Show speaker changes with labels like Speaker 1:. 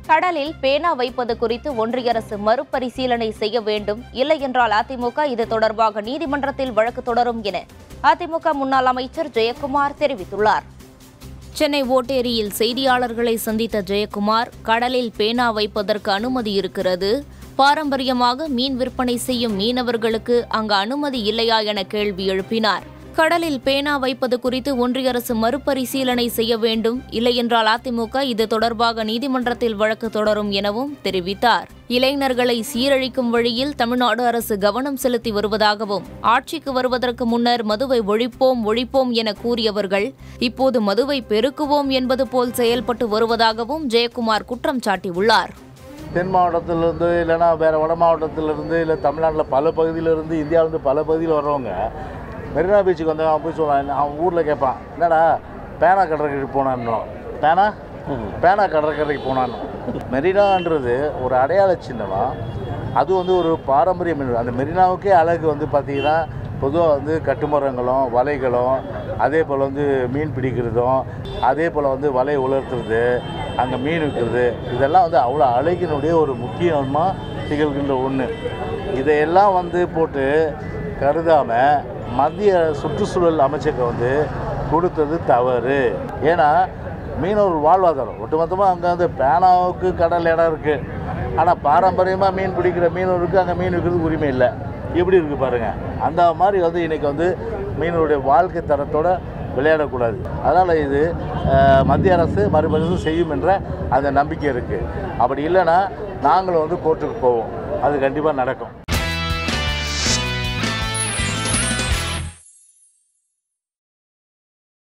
Speaker 1: கடலில் பேனா வைப்பது குறித்து ஒன்றிய அரசு மறுபரிசீலனை செய்ய வேண்டும் இல்லையென்றால் அதிமுக இது தொடர்பாக நீதிமன்றத்தில் வழக்கு தொடரும் என அதிமுக முன்னாள் அமைச்சர் ஜெயக்குமார் தெரிவித்துள்ளார் சென்னை ஓட்டேரியில் செய்தியாளர்களை சந்தித்த ஜெயக்குமார் கடலில் பேனா வைப்பதற்கு அனுமதி இருக்கிறது பாரம்பரியமாக மீன் விற்பனை செய்யும் மீனவர்களுக்கு அங்கு அனுமதி இல்லையா என கேள்வி எழுப்பினார் கடலில் பேனா வைப்பது குறித்து ஒன்றிய அரசு மறுபரிசீலனை செய்ய வேண்டும் இல்லையென்றால் அதிமுக இது தொடர்பாக நீதிமன்றத்தில் வழக்கு தொடரும் எனவும் தெரிவித்தார் இளைஞர்களை சீரழிக்கும் வழியில் தமிழ்நாடு அரசு கவனம் செலுத்தி வருவதாகவும் ஆட்சிக்கு வருவதற்கு முன்னர் மதுவை ஒழிப்போம் ஒழிப்போம் என கூறியவர்கள் இப்போது மதுவை பெருக்குவோம் என்பது போல் செயல்பட்டு வருவதாகவும் ஜெயக்குமார் குற்றம் சாட்டியுள்ளார்
Speaker 2: தென் மாவட்டத்திலேருந்து இல்லைன்னா வேறு வட மாவட்டத்திலேருந்து இல்லை தமிழ்நாட்டில் பல பகுதியிலேருந்து இந்தியாவிலேருந்து பல பகுதியில் வர்றவங்க மெரினா பீச்சுக்கு வந்து அவன் போய் சொல்லுவான் அவன் ஊரில் கேட்பான் என்னடா பேனா கடற்கரைக்கு போனான்னு பேனா பேனா கடற்கரைக்கு போனான்னு மெரினான்றது ஒரு அடையாள சின்னமா அது வந்து ஒரு பாரம்பரிய மீன் அந்த மெரினாவுக்கே அழகு வந்து பார்த்திங்கன்னா பொதுவாக வந்து கட்டுமரங்களும் வலைகளும் அதே போல் வந்து மீன் பிடிக்கிறதும் அதே போல் வந்து வலை உலர்த்துறது அங்கே மீன் விற்கிறது இதெல்லாம் வந்து அவ்வளோ அழகினுடைய ஒரு முக்கியமாக திகழ்கின்ற ஒன்று இதையெல்லாம் வந்து போட்டு கருதாமல் மத்திய சுற்றுச்சூழல் அமைச்சகம் வந்து கொடுத்தது தவறு ஏன்னா மீனவர் வாழ்வாதாரம் ஒட்டுமொத்தமாக அங்கே வந்து பேனாவுக்கு கடல் இடம் இருக்குது ஆனால் பாரம்பரியமாக மீன் பிடிக்கிற மீனவருக்கு அங்கே மீன் விற்கிறதுக்கு உரிமை இல்லை எப்படி இருக்குது பாருங்கள் அந்த மாதிரி வந்து இன்றைக்கி வந்து மீனவருடைய வாழ்க்கை தரத்தோட விளையாடக்கூடாது அதனால் இது அஹ், மத்திய அரசு மறுபரிசீலனை செய்யும் என்ற அந்த நம்பிக்கை இருக்குது அப்படி இல்லைன்னா நாங்களும் வந்து கோர்ட்டுக்கு போவோம் அது கண்டிப்பாக நடக்கும்